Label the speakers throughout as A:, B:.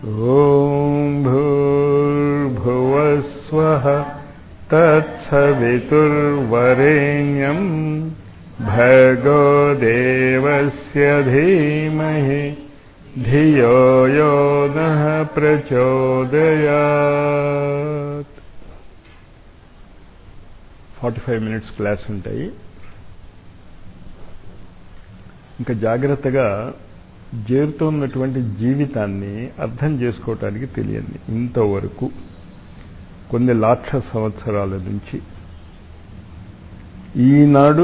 A: ॐ भूर्भुवस्वः तत्सवितुर्वरेण्यम् भर्गो देवस्य धीमहि धियो यो नः ప్రచోదయాత్ ఫార్టీ ఫైవ్ మినిట్స్ క్లాస్ ఉంటాయి ఇంకా జాగ్రత్తగా చేరుతున్నటువంటి జీవితాన్ని అర్థం చేసుకోవటానికి తెలియంది ఇంతవరకు కొన్ని లక్ష సంవత్సరాల నుంచి ఈనాడు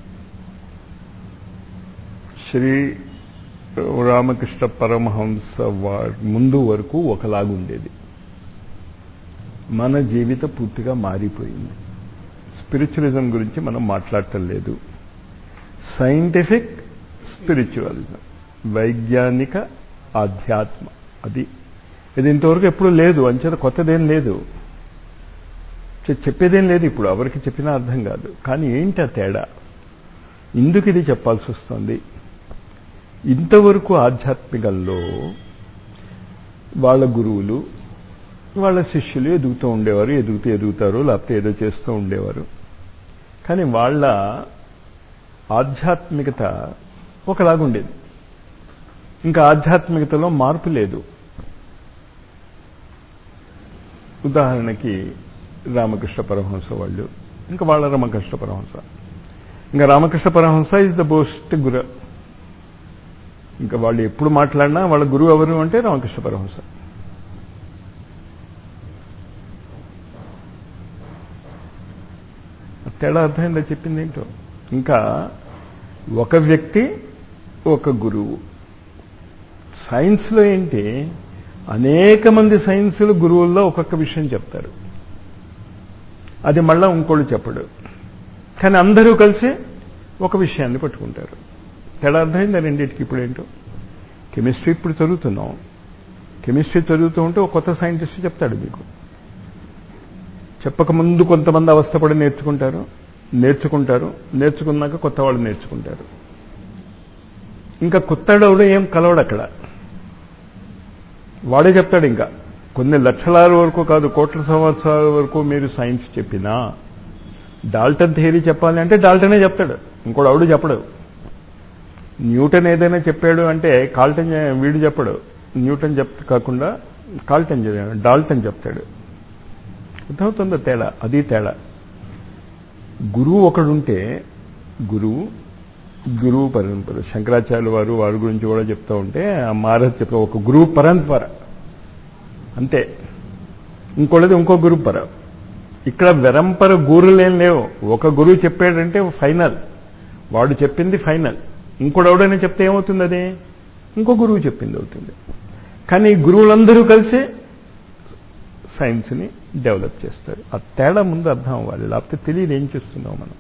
A: శ్రీ రామకృష్ణ పరమహంస ముందు వరకు ఒకలాగుండేది మన జీవిత పూర్తిగా మారిపోయింది స్పిరిచువలిజం గురించి మనం మాట్లాడటం లేదు సైంటిఫిక్ స్పిరిచువలిజం వైజ్ఞానిక ఆధ్యాత్మ అది ఇది ఇంతవరకు ఎప్పుడు లేదు అంచేత కొత్తదేం లేదు చెప్పేదేం లేదు ఇప్పుడు ఎవరికి చెప్పినా అర్థం కాదు కానీ ఏంటి ఆ తేడా ఇందుకు ఇది చెప్పాల్సి వస్తుంది ఇంతవరకు ఆధ్యాత్మికంలో వాళ్ళ గురువులు వాళ్ళ శిష్యులు ఎదుగుతూ ఉండేవారు ఎదుగుతూ ఎదుగుతారు లేకపోతే ఏదో చేస్తూ ఉండేవారు కానీ వాళ్ళ ఆధ్యాత్మికత ఒకలాగుండేది ఇంకా ఆధ్యాత్మికతలో మార్పు లేదు ఉదాహరణకి రామకృష్ణ పరమహంస వాళ్ళు ఇంకా వాళ్ళ రామకృష్ణ పరమహంస ఇంకా Ramakrishna Paramahamsa is the best guru ఇంకా వాళ్ళు ఎప్పుడు మాట్లాడినా వాళ్ళ గురువు ఎవరు అంటే రామకృష్ణ పరమహంస తేడా అర్థమైందా చెప్పింది ఏంటో ఇంకా ఒక వ్యక్తి ఒక గురువు సైన్స్లో ఏంటి అనేక మంది సైన్సులు గురువుల్లో ఒక్కొక్క విషయం చెప్తారు అది మళ్ళా ఇంకోళ్ళు చెప్పడు కానీ అందరూ కలిసి ఒక విషయాన్ని పట్టుకుంటారు తేడా అర్థమైందా రెండింటికి ఇప్పుడు ఏంటో కెమిస్ట్రీ ఇప్పుడు చదువుతున్నాం కెమిస్ట్రీ చదువుతూ ఉంటే ఒక కొత్త సైంటిస్ట్ చెప్తాడు మీకు చెప్పకముందు కొంతమంది అవస్థపడి నేర్చుకుంటారు నేర్చుకుంటారు నేర్చుకున్నాక కొత్త వాళ్ళు నేర్చుకుంటారు ఇంకా కొత్తడవుడు ఏం కలవడు అక్కడ వాడే చెప్తాడు ఇంకా కొన్ని లక్షలాల వరకు కాదు కోట్ల సంవత్సరాల వరకు మీరు సైన్స్ చెప్పినా డాల్టన్ థియరీ చెప్పాలి అంటే డాల్టనే చెప్తాడు ఇంకోడు అవుడు చెప్పడు న్యూటన్ ఏదైనా చెప్పాడు అంటే కాల్టన్ వీడు చెప్పడు న్యూటన్ చెప్ కాకుండా కాల్టన్ డాల్టన్ చెప్తాడు అర్థమవుతుందో తేడా అది తేడా గురువు ఒకడుంటే గురువు గురువు పరంపర శంకరాచార్యుల వారు వారి గురించి కూడా చెప్తూ ఉంటే ఆ మారత్ చెప్తా ఒక గురువు పరంపర అంతే ఇంకోటిది ఇంకో గురువు పర ఇక్కడ వెరంపర గురులేం లేవు ఒక గురువు చెప్పాడంటే ఫైనల్ వాడు చెప్పింది ఫైనల్ ఇంకోటి ఎవడైనా చెప్తే ఏమవుతుంది అది ఇంకో గురువు చెప్పింది అవుతుంది కానీ గురువులందరూ కలిసి సైన్స్ని డెవలప్ చేస్తారు ఆ తేడా ముందు అర్థం అవ్వాలి లేకపోతే తెలియదు ఏం చేస్తున్నాం మనం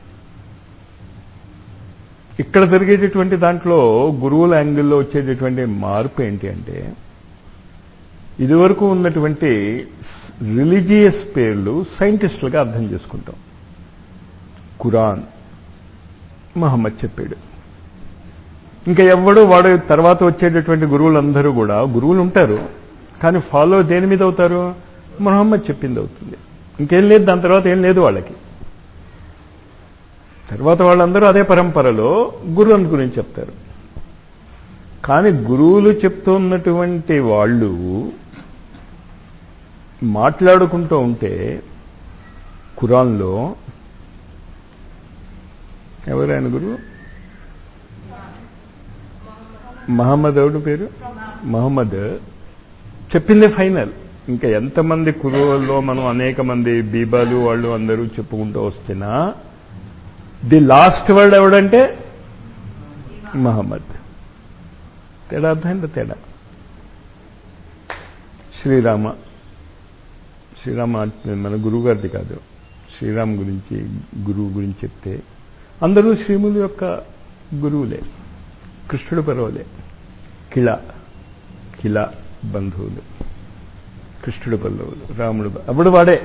A: ఇక్కడ జరిగేటటువంటి దాంట్లో గురువుల యాంగిల్లో వచ్చేటటువంటి మార్పు ఏంటి అంటే ఇదివరకు ఉన్నటువంటి రిలీజియస్ పేర్లు సైంటిస్టులుగా అర్థం చేసుకుంటాం ఖురాన్ మహమ్మద్ చెప్పాడు ఇంకా ఎవడు వాడు తర్వాత వచ్చేటటువంటి గురువులందరూ కూడా గురువులు ఉంటారు కానీ ఫాలో దేని మీద అవుతారు మహమ్మద్ చెప్పింది అవుతుంది ఇంకేం లేదు దాని తర్వాత ఏం లేదు వాళ్ళకి తర్వాత వాళ్ళందరూ అదే పరంపరలో గురువుని గురించి చెప్తారు కానీ గురువులు చెప్తున్నటువంటి వాళ్ళు మాట్లాడుకుంటూ ఉంటే ఖురాన్లో ఎవరైనా గురువు మహమ్మద్ ఎవడు పేరు మహమ్మద్ చెప్పింది ఫైనల్ ఇంకా ఎంతమంది కురువుల్లో మనం అనేక మంది బీబాలు వాళ్ళు అందరూ చెప్పుకుంటూ వస్తున్నా ది లాస్ట్ వర్డ్ ఎవడంటే మహమ్మద్ తేడా అర్థమైందా తేడా శ్రీరామ శ్రీరామ మన గురువు గారిది కాదు శ్రీరామ్ గురించి గురువు గురించి చెప్తే అందరూ శ్రీములు యొక్క గురువులే కృష్ణుడు పర్వలే కిళ కిల బంధువులు కృష్ణుడు పల్లవులు రాముడు అప్పుడు వాడే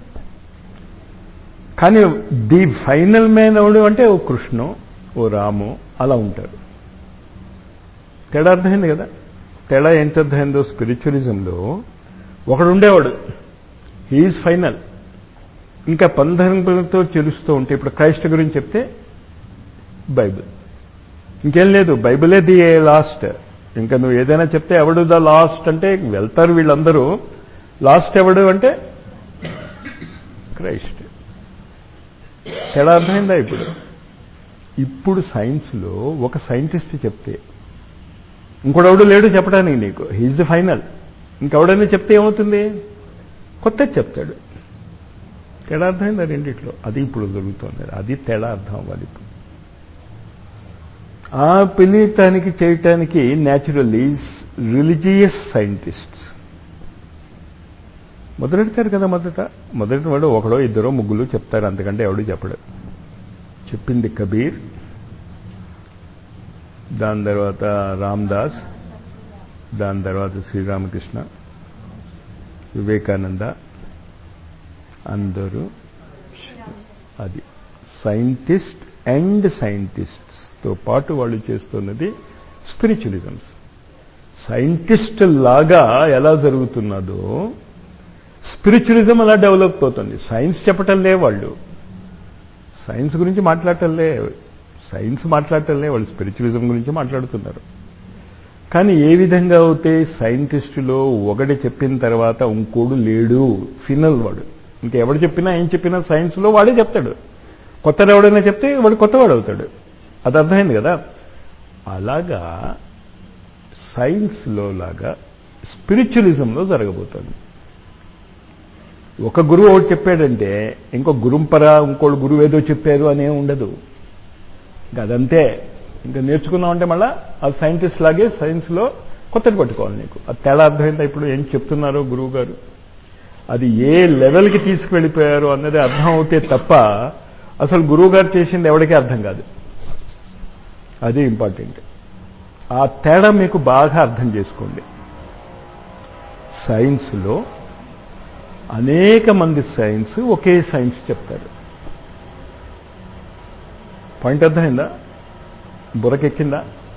A: కానీ ది ఫైనల్ మ్యాన్ ఎవడు అంటే ఓ కృష్ణు ఓ రాము అలా ఉంటారు తేడా అర్థమైంది కదా తేడా ఎంత అర్థమైందో స్పిరిచువలిజంలో ఒకడు ఉండేవాడు హీఈస్ ఫైనల్ ఇంకా పంధరంతో చెలుస్తూ ఉంటే ఇప్పుడు క్రైస్ట్ గురించి చెప్తే బైబిల్ ఇంకేం లేదు బైబిలే ది లాస్ట్ ఇంకా నువ్వు ఏదైనా చెప్తే ఎవడు ద లాస్ట్ అంటే వెళ్తారు వీళ్ళందరూ లాస్ట్ ఎవడు అంటే క్రైస్ట్ తేడా అర్థమైందా ఇప్పుడు ఇప్పుడు సైన్స్లో ఒక సైంటిస్ట్ చెప్తే ఇంకోడెవడు లేడు చెప్పడానికి నీకు హీజ్ ది ఫైనల్ ఇంకెవడైనా చెప్తే ఏమవుతుంది కొత్త చెప్తాడు తేడా అర్థమైందా రెండిట్లో అది ఇప్పుడు జరుగుతుంది అది తేడా అర్థం అవ్వాలి ఇప్పుడు ఆ పిలియటానికి చేయటానికి న్యాచురల్లీ రిలీజియస్ సైంటిస్ట్స్ మొదలెడతారు కదా మొదట మొదటి వాడు ఒకడో ఇద్దరో ముగ్గురు చెప్తారు అంతకంటే ఎవడు చెప్పడు చెప్పింది కబీర్ దాని తర్వాత రామ్దాస్ దాని తర్వాత శ్రీరామకృష్ణ వివేకానంద అందరూ అది సైంటిస్ట్ అండ్ సైంటిస్ట్స్తో పాటు వాళ్ళు చేస్తున్నది స్పిరిచువలిజమ్స్ సైంటిస్ట్ లాగా ఎలా జరుగుతున్నదో స్పిరిచువలిజం అలా డెవలప్ అవుతుంది సైన్స్ చెప్పటం లే వాళ్ళు సైన్స్ గురించి మాట్లాడటంలే సైన్స్ మాట్లాడటంలే వాళ్ళు స్పిరిచువలిజం గురించి మాట్లాడుతున్నారు కానీ ఏ విధంగా అయితే సైంటిస్టులో ఒకటి చెప్పిన తర్వాత ఇంకోడు లేడు ఫినల్ వాడు ఇంకెవడు చెప్పినా ఏం చెప్పినా సైన్స్లో వాడే చెప్తాడు కొత్తడు ఎవడైనా చెప్తే వాడు కొత్తవాడు అవుతాడు అది అర్థమైంది కదా అలాగా సైన్స్లో లాగా స్పిరిచువలిజంలో జరగబోతోంది ఒక గురువు ఒకటి చెప్పాడంటే ఇంకో గురుంపర ఇంకోటి గురువు ఏదో చెప్పారు అనే ఉండదు ఇంకా అదంతే ఇంకా నేర్చుకున్నామంటే మళ్ళా ఆ సైంటిస్ట్ లాగే సైన్స్లో కొత్తది పట్టుకోవాలి నీకు అది తేడా అర్థమైందా ఇప్పుడు ఏం చెప్తున్నారో గురువు గారు అది ఏ లెవెల్కి తీసుకువెళ్ళిపోయారు అన్నది అర్థం అవుతే తప్ప అసలు గురువు గారు చేసింది ఎవరికీ అర్థం కాదు అది ఇంపార్టెంట్ ఆ తేడా మీకు బాగా అర్థం చేసుకోండి సైన్స్లో అనేక మంది సైన్స్ ఒకే సైన్స్ చెప్తారు పాయింట్ అర్థమైందా బుర్రకెక్కిందా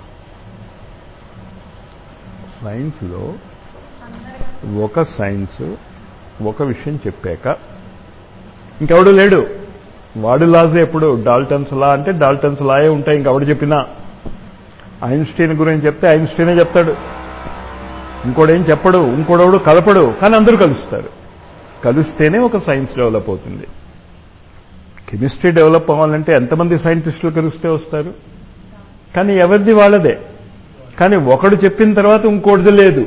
A: సైన్స్లో ఒక సైన్స్ ఒక విషయం చెప్పాక ఇంకెవడు లేడు వాడు లాజ్ ఎప్పుడు డాల్టన్స్ లా అంటే డాల్టన్స్ లాయే ఉంటాయి ఇంకెవడు చెప్పినా ఐన్స్టీన్ గురించి చెప్తే ఐన్స్టీనే చెప్తాడు ఇంకోడేం చెప్పడు ఇంకోడెవడు కలపడు కానీ అందరూ కలుస్తారు కలిస్తేనే ఒక సైన్స్ డెవలప్ అవుతుంది కెమిస్ట్రీ డెవలప్ అవ్వాలంటే ఎంతమంది సైంటిస్టులు కలిస్తే వస్తారు కానీ ఎవరిది వాళ్ళదే కానీ ఒకడు చెప్పిన తర్వాత ఇంకోటిది లేదు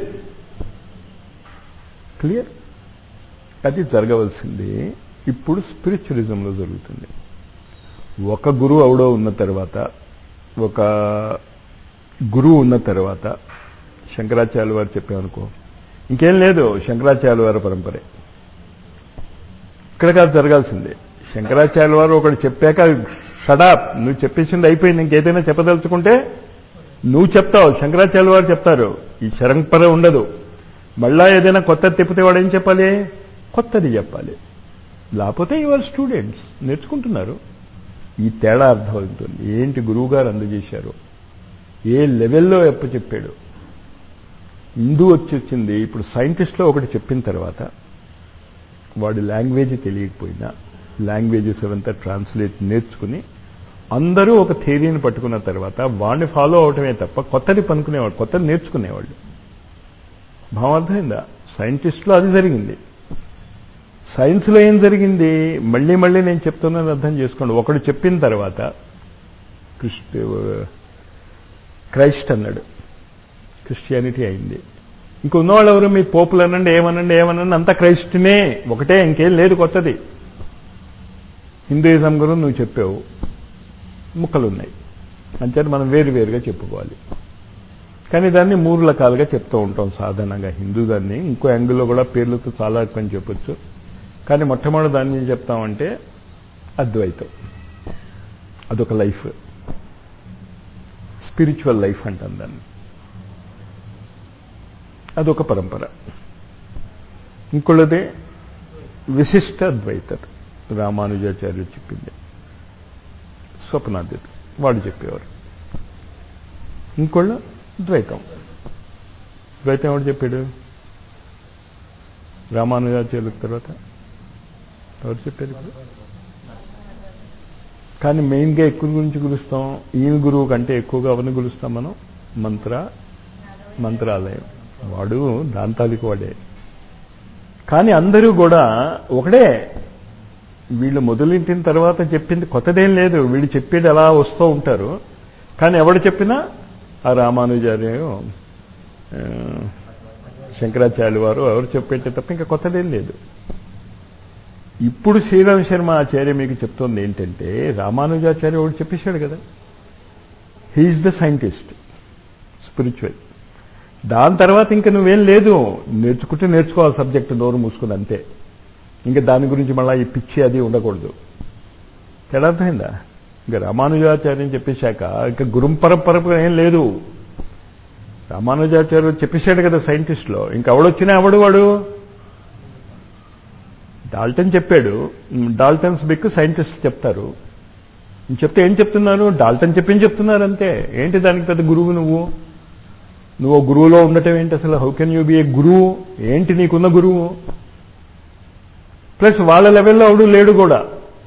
A: క్లియర్ అది జరగవలసింది ఇప్పుడు స్పిరిచువలిజంలో జరుగుతుంది ఒక గురువు అవడో ఉన్న తర్వాత ఒక గురువు ఉన్న తర్వాత శంకరాచార్య వారు చెప్పామనుకో ఇంకేం లేదు శంకరాచార్య వారి పరంపరే ఇక్కడ కాదు జరగాల్సిందే శంకరాచార్య వారు ఒకటి చెప్పాక షడాప్ నువ్వు చెప్పేసింది అయిపోయింది ఇంకేదైనా చెప్పదలుచుకుంటే నువ్వు చెప్తావు శంకరాచార్య వారు చెప్తారు ఈ శరంపర ఉండదు మళ్ళా ఏదైనా కొత్తది తిప్పితే వాడు ఏం చెప్పాలి కొత్తది చెప్పాలి లేకపోతే యువర్ స్టూడెంట్స్ నేర్చుకుంటున్నారు ఈ తేడా అర్థమవుతుంది ఏంటి గురువుగారు అందజేశారు ఏ లెవెల్లో ఎప్ప చెప్పాడు హిందూ వచ్చి వచ్చింది ఇప్పుడు సైంటిస్ట్లో ఒకటి చెప్పిన తర్వాత వాడి లాంగ్వేజ్ తెలియకపోయినా లాంగ్వేజెస్ అవంతా ట్రాన్స్లేట్ నేర్చుకుని అందరూ ఒక థియరీని పట్టుకున్న తర్వాత వాడిని ఫాలో అవటమే తప్ప కొత్తది పనుకునేవాడు కొత్తది నేర్చుకునేవాళ్ళు భావార్థమైందా సైంటిస్ట్లో అది జరిగింది సైన్స్లో ఏం జరిగింది మళ్ళీ మళ్ళీ నేను చెప్తున్నాను అర్థం చేసుకోండి ఒకడు చెప్పిన తర్వాత క్రిస్టి క్రైస్ట్ అన్నాడు క్రిస్టియానిటీ అయింది ఇంకొన్నవాళ్ళు ఎవరు మీ పోపులు అనండి ఏమనండి ఏమనండి అంతా క్రైస్ట్నే ఒకటే ఇంకేం లేదు కొత్తది హిందూయిజం గురించి నువ్వు చెప్పావు ముక్కలున్నాయి అంచేది మనం వేరు వేరుగా చెప్పుకోవాలి కానీ దాన్ని మూడు రకాలుగా చెప్తూ ఉంటాం సాధారణంగా హిందూ దాన్ని ఇంకో యాంగిల్లో కూడా పేర్లతో చాలా ఎక్కువ చెప్పొచ్చు కానీ మొట్టమొదటి దాన్ని ఏం చెప్తామంటే అద్వైతం అదొక లైఫ్ స్పిరిచువల్ లైఫ్ అంటాం దాన్ని అదొక పరంపర ఇంకొకదే విశిష్ట అద్వైతత రామానుజాచార్యులు చెప్పింది స్వప్నాద్యత వాడు చెప్పేవారు ఇంకోళ్ళు ద్వైతం ద్వైతం ఎవడు చెప్పాడు రామానుజాచార్యుల తర్వాత ఎవరు చెప్పారు ఇప్పుడు కానీ మెయిన్గా ఎక్కువ గురించి గురుస్తాం ఈయన గురువు కంటే ఎక్కువగా ఎవరిని గురుస్తాం మనం మంత్ర మంత్రాలయం వాడు దాంతాలికి వాడే కానీ అందరూ కూడా ఒకడే వీళ్ళు మొదలెట్టిన తర్వాత చెప్పింది కొత్తదేం లేదు వీళ్ళు చెప్పేది అలా వస్తూ ఉంటారు కానీ ఎవడు చెప్పినా ఆ రామానుజార్యం శంకరాచార్యులు వారు ఎవరు చెప్పేటే తప్ప ఇంకా కొత్తదేం లేదు ఇప్పుడు శ్రీరామ్ శర్మ ఆచార్య మీకు చెప్తోంది ఏంటంటే రామానుజాచార్య ఒకటి చెప్పేశాడు కదా హీఈస్ ద సైంటిస్ట్ స్పిరిచువల్ దాని తర్వాత ఇంకా నువ్వేం లేదు నేర్చుకుంటే నేర్చుకోవాలి సబ్జెక్ట్ నోరు మూసుకుని అంతే ఇంకా దాని గురించి మళ్ళీ ఈ పిచ్చి అది ఉండకూడదు తేడా అర్థమైందా ఇంకా రామానుజాచార్యం చెప్పేశాక ఇంకా గురుం పరంపర ఏం లేదు రామానుజాచార్యులు చెప్పేశాడు కదా సైంటిస్ట్లో ఇంకా ఎవడొచ్చినా ఎవడు వాడు డాల్టన్ చెప్పాడు డాల్టన్స్ బిక్ సైంటిస్ట్ చెప్తారు చెప్తే ఏం చెప్తున్నారు డాల్టన్ చెప్పింది చెప్తున్నారు అంతే ఏంటి దానికి పెద్ద గురువు నువ్వు నువ్వు గురువులో ఉండటం ఏంటి అసలు how can you be a గురువు ఏంటి నీకున్న గురువు ప్లస్ వాళ్ళ లెవెల్లో అవడు లేడు కూడా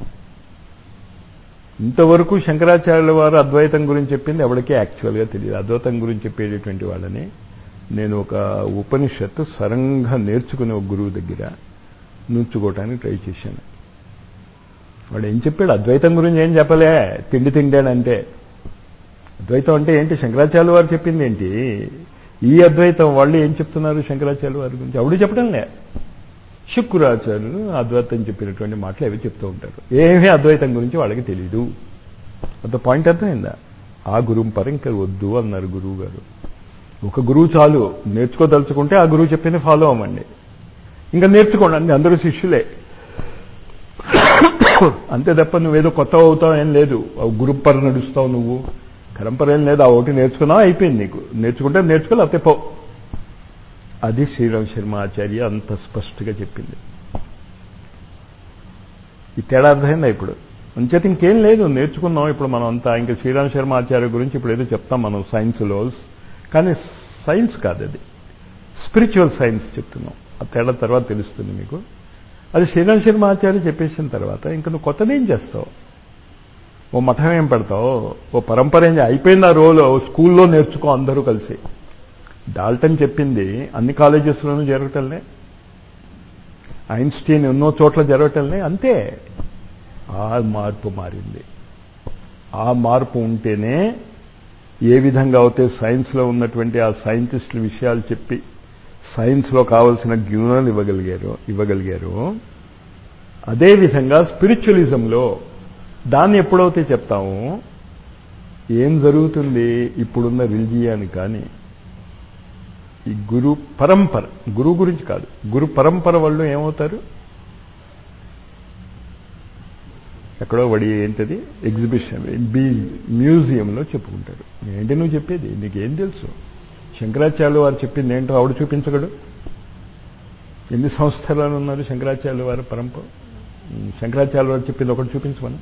A: ఇంతవరకు శంకరాచార్యుల వారు అద్వైతం గురించి చెప్పింది ఎవరికే యాక్చువల్గా తెలియదు అద్వైతం గురించి చెప్పేటటువంటి వాళ్ళని నేను ఒక ఉపనిషత్తు సరంగా నేర్చుకునే ఒక గురువు దగ్గర నుంచుకోవటానికి ట్రై చేశాను వాడు ఏం చెప్పాడు అద్వైతం గురించి ఏం చెప్పలే తిండి తిండానంటే అద్వైతం అంటే ఏంటి శంకరాచార్య వారు చెప్పింది ఏంటి ఈ అద్వైతం వాళ్ళు ఏం చెప్తున్నారు శంకరాచార్య వారి గురించి ఎవడు చెప్పడంలే శుక్రాచార్యులు అద్వైతం చెప్పినటువంటి మాటలు అవి చెప్తూ ఉంటారు ఏమీ అద్వైతం గురించి వాళ్ళకి తెలీదు అంత పాయింట్ అర్థమైందా ఆ గురువు పర ఇంకా వద్దు అన్నారు గురువు గారు ఒక గురువు చాలు నేర్చుకోదలుచుకుంటే ఆ గురువు చెప్పింది ఫాలో అవ్వండి ఇంకా నేర్చుకోండి అన్ని అందరూ శిష్యులే అంతే తప్ప నువ్వేదో కొత్త అవుతావు ఏం లేదు గురు పర నడుస్తావు నువ్వు పరంపర ఏం లేదు ఆ ఒకటి నేర్చుకున్నావు అయిపోయింది నీకు నేర్చుకుంటే నేర్చుకో లేకపోతే పో అది శ్రీరామ్ శర్మ ఆచార్య అంత స్పష్టంగా చెప్పింది ఈ తేడా అర్థమైందా ఇప్పుడు అంచేత ఇంకేం లేదు నేర్చుకున్నాం ఇప్పుడు మనం అంతా ఇంకా శ్రీరామ్ శర్మ ఆచార్య గురించి ఇప్పుడు ఏదో చెప్తాం మనం సైన్స్లో కానీ సైన్స్ కాదు అది స్పిరిచువల్ సైన్స్ చెప్తున్నాం ఆ తేడా తర్వాత తెలుస్తుంది మీకు అది శ్రీరామ్ శర్మ ఆచార్య చెప్పేసిన తర్వాత ఇంకా నువ్వు కొత్తదేం చేస్తావు ఓ మతం ఏం పెడతావు ఓ పరంపర ఏం అయిపోయింది ఆ రోల్ స్కూల్లో నేర్చుకో అందరూ కలిసి డాల్టన్ చెప్పింది అన్ని కాలేజెస్లోనూ జరగటంలే ఐన్స్టీన్ ఎన్నో చోట్ల జరగటంలే అంతే ఆ మార్పు మారింది ఆ మార్పు ఉంటేనే ఏ విధంగా అయితే సైన్స్లో ఉన్నటువంటి ఆ సైంటిస్టుల విషయాలు చెప్పి సైన్స్లో కావలసిన జ్ఞానాలు ఇవ్వగలిగారు ఇవ్వగలిగారు అదేవిధంగా స్పిరిచువలిజంలో దాన్ని ఎప్పుడైతే చెప్తామో ఏం జరుగుతుంది ఇప్పుడున్న రిలిజియాని కానీ ఈ గురు పరంపర గురువు గురించి కాదు గురు పరంపర వాళ్ళు ఏమవుతారు ఎక్కడో వడి ఏంటది ఎగ్జిబిషన్ బీ మ్యూజియంలో చెప్పుకుంటారు ఏంటి నువ్వు చెప్పేది నీకేం తెలుసు శంకరాచార్యులు వారు చెప్పింది ఏంటో ఆవిడ చూపించగడు ఎన్ని సంవత్సరాలు ఉన్నారు శంకరాచార్యులు వారి పరంపర శంకరాచార్యులు వారు చెప్పింది ఒకటి చూపించమని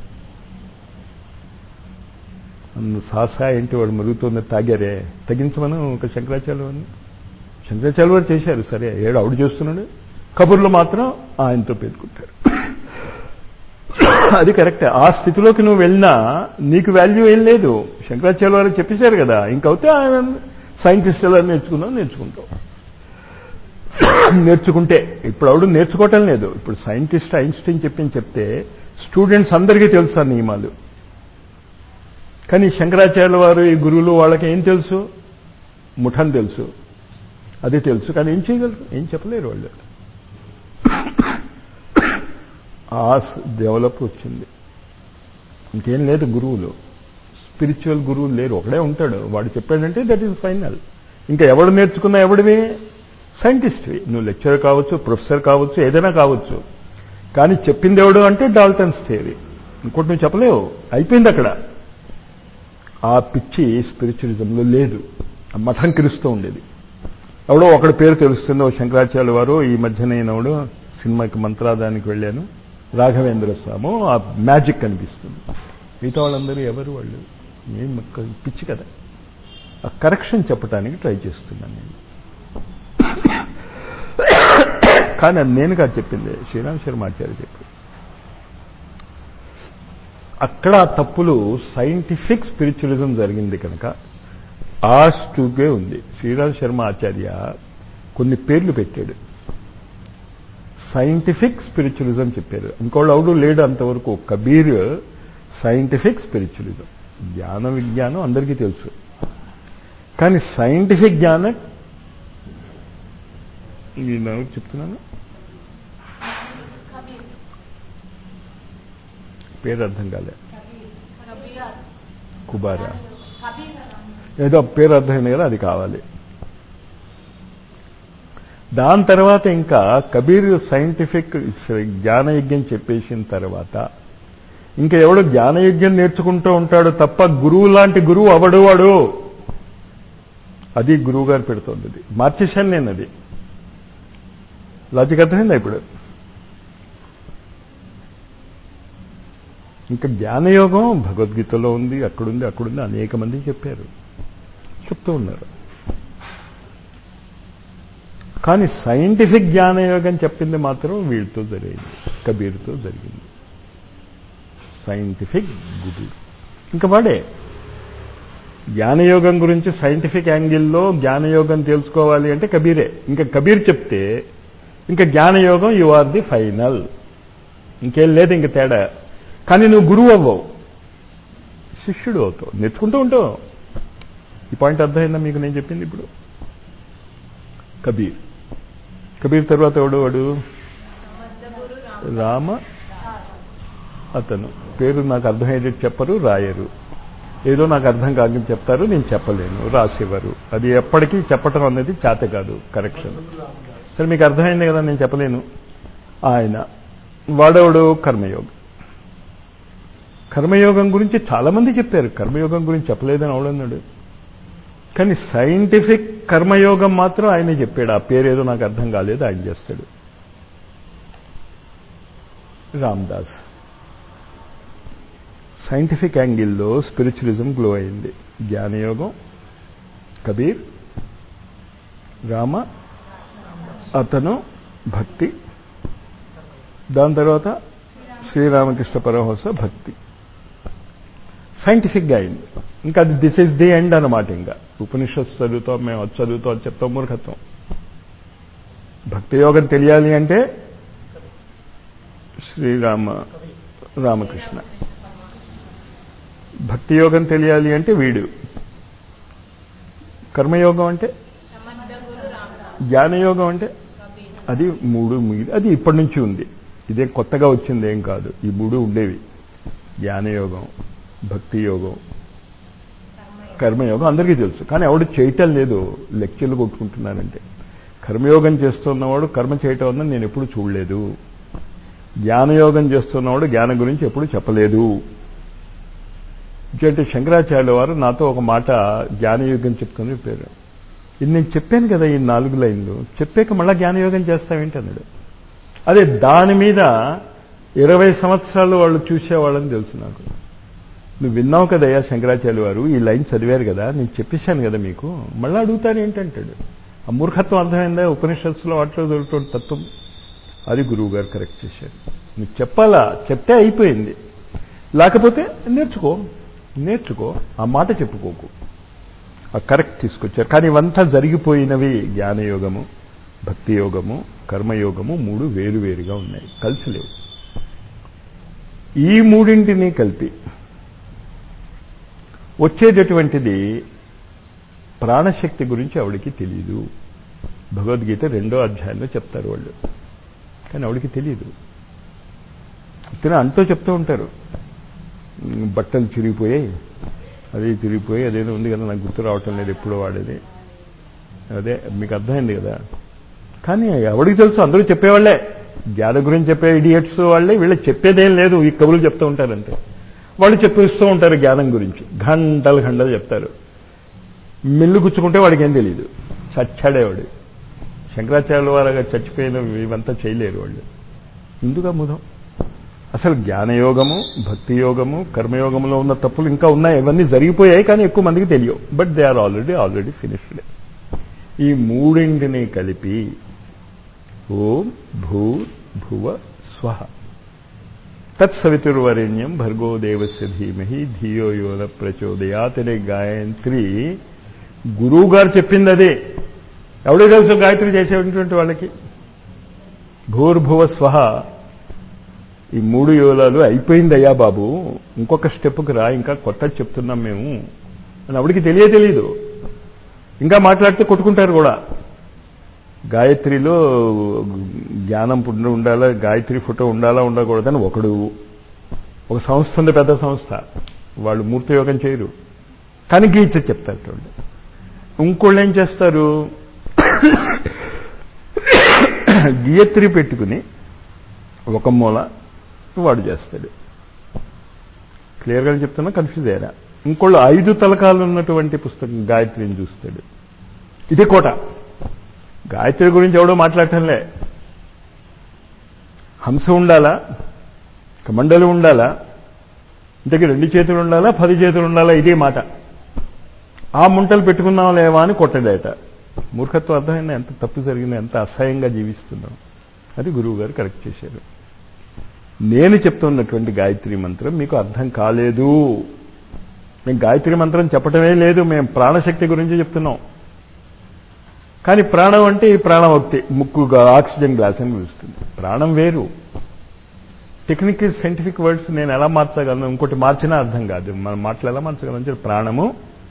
A: సాసా ఏంటి వాడు మరుగుతుంది తాగారే తగ్గించమని ఒక శంకరాచార్యులు వారిని శంకరాచార్య వారు చేశారు సరే ఏడు ఆవిడ చేస్తున్నాడు కబుర్లు మాత్రం ఆయనతో పేర్కొంటారు అది కరెక్టే ఆ స్థితిలోకి నువ్వు వెళ్ళినా నీకు వాల్యూ ఏం లేదు శంకరాచార్య వారు చెప్పేశారు కదా ఇంకవుతే ఆయన సైంటిస్ట్ ఎలా నేర్చుకున్నావు నేర్చుకుంటావు నేర్చుకుంటే ఇప్పుడు ఆవిడ నేర్చుకోవటం లేదు ఇప్పుడు సైంటిస్ట్ ఐన్స్టీన్ చెప్పింది చెప్తే స్టూడెంట్స్ అందరికీ తెలుసు ఆ నియమాలు కానీ శంకరాచార్యుల వారు ఈ గురువులు వాళ్ళకి ఏం తెలుసు ముఠం తెలుసు అది తెలుసు కానీ ఏం చేయగలరు ఏం చెప్పలేరు వాళ్ళు ఆ డెవలప్ వచ్చింది ఇంకేం లేదు గురువులు స్పిరిచువల్ గురువులు లేరు ఒకడే ఉంటాడు వాడు చెప్పాడంటే దట్ ఈజ్ ఫైనల్ ఇంకా ఎవడు నేర్చుకున్నా ఎవడివి సైంటిస్ట్వి నువ్వు లెక్చర్ కావచ్చు ప్రొఫెసర్ కావచ్చు ఏదైనా కావచ్చు కానీ చెప్పింది ఎవడు అంటే డాల్టన్స్ థియరీ ఇంకోటి నువ్వు చెప్పలేవు అయిపోయింది అక్కడ ఆ పిచ్చి స్పిరిచువలిజంలో లేదు ఆ మఠం కిరుస్తూ ఉండేది ఎవడో ఒకడి పేరు తెలుస్తుందో శంకరాచార్య వారు ఈ మధ్య నేనవుడు సినిమాకి మంత్రాదానికి వెళ్ళాను రాఘవేంద్ర స్వామి ఆ మ్యాజిక్ కనిపిస్తుంది మిగతా వాళ్ళందరూ ఎవరు వాళ్ళు ఏం పిచ్చి కదా ఆ కరెక్షన్ చెప్పడానికి ట్రై చేస్తున్నాను నేను కానీ అది నేను కాదు చెప్పింది శ్రీరామ్ శర్మాచార్య చెప్పి అక్కడ ఆ తప్పులు సైంటిఫిక్ స్పిరిచువలిజం జరిగింది కనుక ఆ స్టూగే ఉంది శ్రీరామ్ శర్మ ఆచార్య కొన్ని పేర్లు పెట్టాడు సైంటిఫిక్ స్పిరిచువలిజం చెప్పారు ఇంకోళ్ళు అవుడు లేడు అంతవరకు కబీర్ సైంటిఫిక్ స్పిరిచువలిజం జ్ఞాన విజ్ఞానం అందరికీ తెలుసు కానీ సైంటిఫిక్ జ్ఞానం నేను ఎవరు చెప్తున్నాను పేరు అర్థం కాలే కుబారా ఏదో పేరు అర్థమైంది కదా అది కావాలి దాని తర్వాత ఇంకా కబీర్ సైంటిఫిక్ జ్ఞానయజ్ఞం చెప్పేసిన తర్వాత ఇంకా ఎవడు జ్ఞానయజ్ఞం నేర్చుకుంటూ ఉంటాడు తప్ప గురువు లాంటి గురువు అవడు వాడు అది గురువు గారు పెడుతోంది అది మార్చేశాను నేను అది లాజిక్ అర్థమైందా ఇప్పుడు ఇంకా జ్ఞానయోగం భగవద్గీతలో ఉంది అక్కడుంది అక్కడుంది అనేక మంది చెప్పారు చెప్తూ ఉన్నారు కానీ సైంటిఫిక్ జ్ఞానయోగం చెప్పింది మాత్రం వీడితో జరిగింది కబీర్తో జరిగింది సైంటిఫిక్ గురు ఇంకా వాడే జ్ఞానయోగం గురించి సైంటిఫిక్ యాంగిల్లో జ్ఞానయోగం తెలుసుకోవాలి అంటే కబీరే ఇంకా కబీర్ చెప్తే ఇంకా జ్ఞానయోగం యు ఆర్ ది ఫైనల్ ఇంకేం లేదు ఇంక తేడా కానీ నువ్వు గురువు అవ్వవు శిష్యుడు అవుతావు నేర్చుకుంటూ ఉంటావు ఈ పాయింట్ అర్థమైందా మీకు నేను చెప్పింది ఇప్పుడు కబీర్ కబీర్ తర్వాత ఎవడు వాడు రామ అతను పేరు నాకు అర్థమయ్యేది చెప్పరు రాయరు ఏదో నాకు అర్థం కాదని చెప్తారు నేను చెప్పలేను రాసేవారు అది ఎప్పటికీ చెప్పటం అనేది చేత కాదు కరెక్షన్ సరే మీకు అర్థమైంది కదా నేను చెప్పలేను ఆయన వాడేవాడు కర్మయోగం కర్మయోగం గురించి చాలామంది చెప్పారు కర్మయోగం గురించి చెప్పలేదని అవడన్నాడు కానీ సైంటిఫిక్ కర్మయోగం మాత్రం ఆయన చెప్పాడు ఆ పేరు ఏదో నాకు అర్థం కాలేదు ఆయన చేస్తాడు రామ్దాస్ సైంటిఫిక్ యాంగిల్లో స్పిరిచువలిజం గ్లో అయింది జ్ఞానయోగం కబీర్ రామ అతను భక్తి దాని తర్వాత శ్రీరామకృష్ణ పరమహంస భక్తి సైంటిఫిక్గా అయింది ఇంకా అది దిస్ ఇస్ ది ఎండ్ అనమాట ఇంకా ఉపనిషత్తు చదువుతాం మేము అది చదువుతాం అని చెప్తాం మూర్ఖత్వం భక్తి యోగం తెలియాలి అంటే శ్రీరామ రామకృష్ణ భక్తి యోగం తెలియాలి అంటే వీడు కర్మయోగం అంటే జ్ఞానయోగం అంటే అది మూడు మిగిలి అది ఇప్పటి నుంచి ఉంది ఇదే కొత్తగా వచ్చింది ఏం కాదు ఈ మూడు ఉండేవి జ్ఞానయోగం భక్తి యోగం కర్మయోగం అందరికీ తెలుసు కానీ ఎవడు చేయటం లేదు లెక్చర్లు కొట్టుకుంటున్నారంటే కర్మయోగం చేస్తున్నవాడు కర్మ చేయటం అన్నది నేను ఎప్పుడు చూడలేదు జ్ఞానయోగం చేస్తున్నవాడు జ్ఞానం గురించి ఎప్పుడు చెప్పలేదు ఇంకంటే శంకరాచార్యుల వారు నాతో ఒక మాట జ్ఞానయోగం చెప్తుంది పేరు ఇది నేను చెప్పాను కదా ఈ నాలుగు లైన్లు చెప్పాక మళ్ళా జ్ఞానయోగం చేస్తావేంటి అన్నాడు అదే దాని మీద ఇరవై సంవత్సరాలు వాళ్ళు చూసేవాళ్ళని తెలుసు నాకు నువ్వు విన్నావు కదయ్యా శంకరాచార్య వారు ఈ లైన్ చదివారు కదా నేను చెప్పేశాను కదా మీకు మళ్ళీ అడుగుతాను ఏంటంటాడు ఆ మూర్ఖత్వం అర్థమైందా ఉపనిషత్తులో వాటిలో దొరుకుతున్న తత్వం అది గురువు గారు కరెక్ట్ చేశారు నువ్వు చెప్పాలా చెప్తే అయిపోయింది లేకపోతే నేర్చుకో నేర్చుకో ఆ మాట చెప్పుకోకు ఆ కరెక్ట్ తీసుకొచ్చారు కానీ ఇవంతా జరిగిపోయినవి జ్ఞానయోగము భక్తి యోగము కర్మయోగము మూడు వేరు వేరుగా ఉన్నాయి కలిసి లేవు ఈ మూడింటిని కలిపి వచ్చేటటువంటిది ప్రాణశక్తి గురించి ఆవిడికి తెలియదు భగవద్గీత రెండో అధ్యాయంలో చెప్తారు వాళ్ళు కానీ ఆవిడికి తెలియదు తిన అంటూ చెప్తూ ఉంటారు బట్టలు చిరిగిపోయాయి అది చిరిగిపోయి అదేదో ఉంది కదా నాకు గుర్తు రావటం లేదు ఎప్పుడో వాడేది అదే మీకు అర్థమైంది కదా కానీ ఎవరికి తెలుసు అందరూ చెప్పేవాళ్లే జ్ఞాన గురించి చెప్పే ఇడియట్స్ వాళ్ళే వీళ్ళకి చెప్పేదేం లేదు ఈ కబుర్లు చెప్తూ ఉంటారంతే వాళ్ళు చెప్పిస్తూ ఉంటారు జ్ఞానం గురించి గంటలు గంటలు చెప్తారు మిల్లు గుచ్చుకుంటే వాడికి ఏం తెలియదు చచ్చాడేవాడు శంకరాచార్యుల వారుగా చచ్చిపోయిన ఇవంతా చేయలేరు వాళ్ళు ఎందుకు ముదం అసలు జ్ఞానయోగము భక్తి యోగము కర్మయోగంలో ఉన్న తప్పులు ఇంకా ఉన్నాయి ఇవన్నీ జరిగిపోయాయి కానీ ఎక్కువ మందికి తెలియవు but they are already already finished ఈ మూడింటిని కలిపి ఓం భూ భువ స్వహ తత్సవితుర్వరేణ్యం భర్గో దేవస్య ధీమహి ధియో యోన ప్రచోదయాత్ అనే గాయత్రి గురువు గారు చెప్పింది అదే ఎవడో తెలుసు గాయత్రి చేసేటువంటి వాళ్ళకి భూర్భువ స్వహ ఈ మూడు యోలాలు అయిపోయిందయ్యా బాబు ఇంకొక స్టెప్కి రా ఇంకా కొత్త చెప్తున్నాం మేము అని ఆవిడికి తెలియ తెలియదు ఇంకా మాట్లాడితే కొట్టుకుంటారు కూడా గాయత్రిలో జ్ఞానం పుండు ఉండాలా గాయత్రి ఫోటో ఉండాలా ఉండకూడదని ఒకడు ఒక సంస్థ ఉంది పెద్ద సంస్థ వాళ్ళు మూర్తియోగం చేయరు కానీ గీత చెప్తారు వాళ్ళు ఇంకోళ్ళు ఏం చేస్తారు గియత్రి పెట్టుకుని ఒక మూల వాడు చేస్తాడు క్లియర్గా చెప్తున్నా కన్ఫ్యూజ్ అయ్యారా ఇంకోళ్ళు ఐదు తలకాలు ఉన్నటువంటి పుస్తకం గాయత్రిని చూస్తాడు ఇదే కోట గాయత్రి గురించి ఎవడో మాట్లాడటంలే హంస ఉండాలా కమండలు ఉండాలా ఇంతకీ రెండు చేతులు ఉండాలా పది చేతులు ఉండాలా ఇదే మాట ఆ ముంటలు పెట్టుకున్నాం లేవా అని కొట్టడేట మూర్ఖత్వం అర్థమైందా ఎంత తప్పు జరిగిందో ఎంత అసహ్యంగా జీవిస్తున్నాం అది గురువు గారు కరెక్ట్ చేశారు నేను చెప్తున్నటువంటి గాయత్రి మంత్రం మీకు అర్థం కాలేదు మేము గాయత్రి మంత్రం చెప్పటమే లేదు మేము ప్రాణశక్తి గురించి చెప్తున్నాం కానీ ప్రాణం అంటే ఈ ప్రాణవక్తి ముక్కుగా ఆక్సిజన్ గ్లాస్ అని పిలుస్తుంది ప్రాణం వేరు టెక్నికల్ సైంటిఫిక్ వర్డ్స్ నేను ఎలా మార్చగలను ఇంకోటి మార్చినా అర్థం కాదు మన మాటలు ఎలా మార్చగలను అంటే ప్రాణము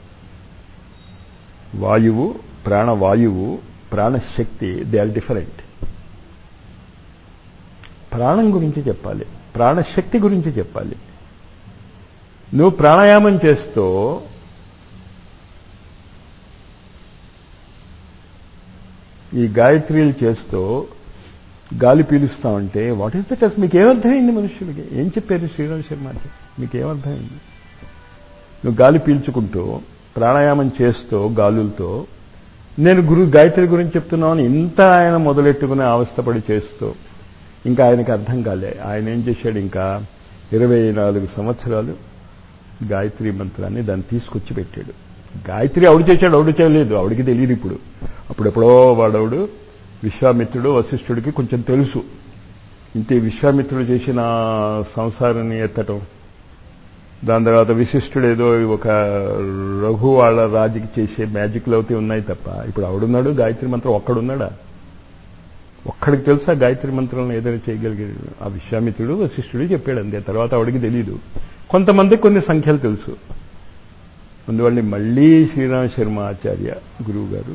A: వాయువు ప్రాణవాయువు ప్రాణశక్తి దే ఆర్ డిఫరెంట్ ప్రాణం గురించి చెప్పాలి ప్రాణశక్తి గురించి చెప్పాలి నువ్వు ప్రాణాయామం చేస్తూ ఈ గాయత్రీలు చేస్తూ గాలి పీలుస్తామంటే వాట్ ఈస్ దట్ మీకు ఏమర్థమైంది మనుషులకి ఏం చెప్పారు శ్రీరామ్ శర్మ మీకు ఏమర్థమైంది నువ్వు గాలి పీల్చుకుంటూ ప్రాణాయామం చేస్తూ గాలులతో నేను గురు గాయత్రి గురించి చెప్తున్నాను ఇంత ఆయన మొదలెట్టుకునే అవస్థపడి చేస్తూ ఇంకా ఆయనకి అర్థం కాలే ఆయన ఏం చేశాడు ఇంకా ఇరవై నాలుగు సంవత్సరాలు గాయత్రి మంత్రాన్ని దాన్ని తీసుకొచ్చి పెట్టాడు గాయత్రి ఆవిడ చేశాడు ఆవిడ చేయలేదు ఆవిడికి తెలియదు ఇప్పుడు అప్పుడెప్పుడో వాడవుడు విశ్వామిత్రుడు వశిష్ఠుడికి కొంచెం తెలుసు ఇంతే విశ్వామిత్రుడు చేసిన సంసారాన్ని ఎత్తటం దాని తర్వాత విశిష్టుడు ఏదో ఒక రఘు వాళ్ళ రాజుకి చేసే మ్యాజిక్లు అవుతే ఉన్నాయి తప్ప ఇప్పుడు ఆవిడున్నాడు గాయత్రి మంత్రం ఒక్కడున్నాడా ఒక్కడికి తెలుసా గాయత్రి మంత్రంలో ఏదైనా చేయగలిగాడు ఆ విశ్వామిత్రుడు వశిష్ఠుడు చెప్పాడు అంతే తర్వాత ఆవిడికి తెలియదు కొంతమందికి కొన్ని సంఖ్యలు తెలుసు అందువల్ల మళ్ళీ శ్రీరామ శర్మ ఆచార్య గురువు గారు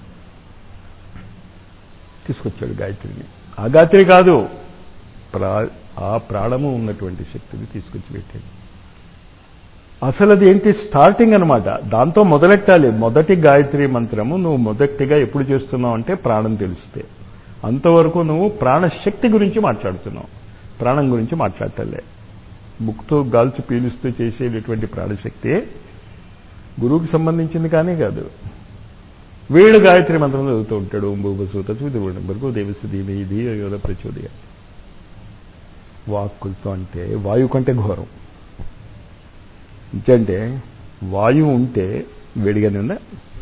A: తీసుకొచ్చాడు గాయత్రిని ఆ గాయత్రి కాదు ప్రా ఆ ప్రాణము ఉన్నటువంటి శక్తిని తీసుకొచ్చి పెట్టాడు అసలు అది ఏంటి స్టార్టింగ్ అనమాట దాంతో మొదలెట్టాలి మొదటి గాయత్రి మంత్రము నువ్వు మొదటిగా ఎప్పుడు చేస్తున్నావు అంటే ప్రాణం తెలిస్తే అంతవరకు నువ్వు ప్రాణశక్తి గురించి మాట్లాడుతున్నావు ప్రాణం గురించి మాట్లాడటలే బుక్తో గాల్చి పీలుస్తూ చేసేటటువంటి ప్రాణశక్తి గురువుకి సంబంధించింది కానీ కాదు వీడు గాయత్రి మంత్రం చదువుతూ ఉంటాడు ఓం భూపసూత చూదివ్వడం వరకు దేవస్థితి ఇది యోధ ప్రచోదయ వాక్కులతో అంటే వాయువు కంటే ఘోరం ఇంకంటే వాయువు ఉంటే వేడిగానే ఉందా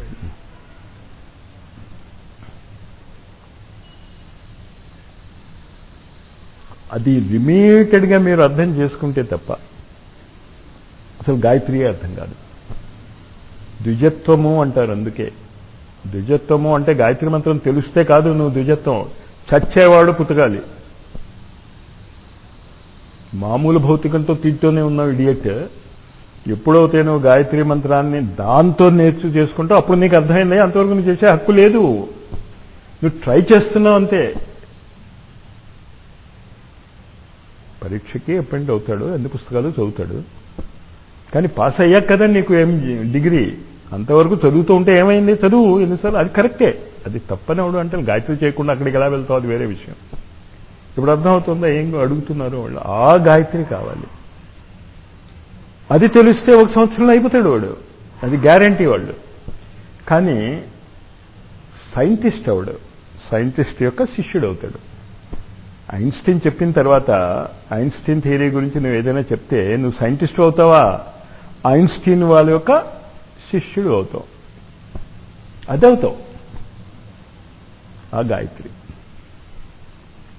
A: అది లిమిటెడ్గా మీరు అర్థం చేసుకుంటే తప్ప అసలు గాయత్రియే అర్థం కాదు ద్విజత్వము అంటారు అందుకే ద్విజత్వము అంటే గాయత్రి మంత్రం తెలిస్తే కాదు నువ్వు ద్విజత్వం చచ్చేవాడు పుతకాలి మామూలు భౌతికంతో తింటూనే ఉన్నావు ఇడియట్ ఎప్పుడైతే నువ్వు గాయత్రి మంత్రాన్ని దాంతో నేర్చు చేసుకుంటూ అప్పుడు నీకు అర్థమైంది అంతవరకు నువ్వు చేసే హక్కు లేదు నువ్వు ట్రై చేస్తున్నావు అంతే పరీక్షకి అపాయింట్ అవుతాడు అన్ని పుస్తకాలు చదువుతాడు కానీ పాస్ అయ్యాక కదా నీకు ఏం డిగ్రీ అంతవరకు చదువుతూ ఉంటే ఏమైంది చదువు ఎన్నిసార్లు అది కరెక్టే అది తప్పని అవడం అంటే గాయత్రి చేయకుండా అక్కడికి ఎలా వెళ్తావు అది వేరే విషయం ఇప్పుడు అర్థమవుతుందా ఏం అడుగుతున్నారు వాళ్ళు ఆ గాయత్రి కావాలి అది తెలిస్తే ఒక సంవత్సరంలో అయిపోతాడు వాడు అది గ్యారంటీ వాళ్ళు కానీ సైంటిస్ట్ అవడు సైంటిస్ట్ యొక్క శిష్యుడు అవుతాడు ఐన్స్టీన్ చెప్పిన తర్వాత ఐన్స్టీన్ థియరీ గురించి నువ్వు ఏదైనా చెప్తే నువ్వు సైంటిస్ట్ అవుతావా ఐన్స్టీన్ వాళ్ళ యొక్క శిష్యుడు అవుతావు అదవుతావు ఆ గాయత్రి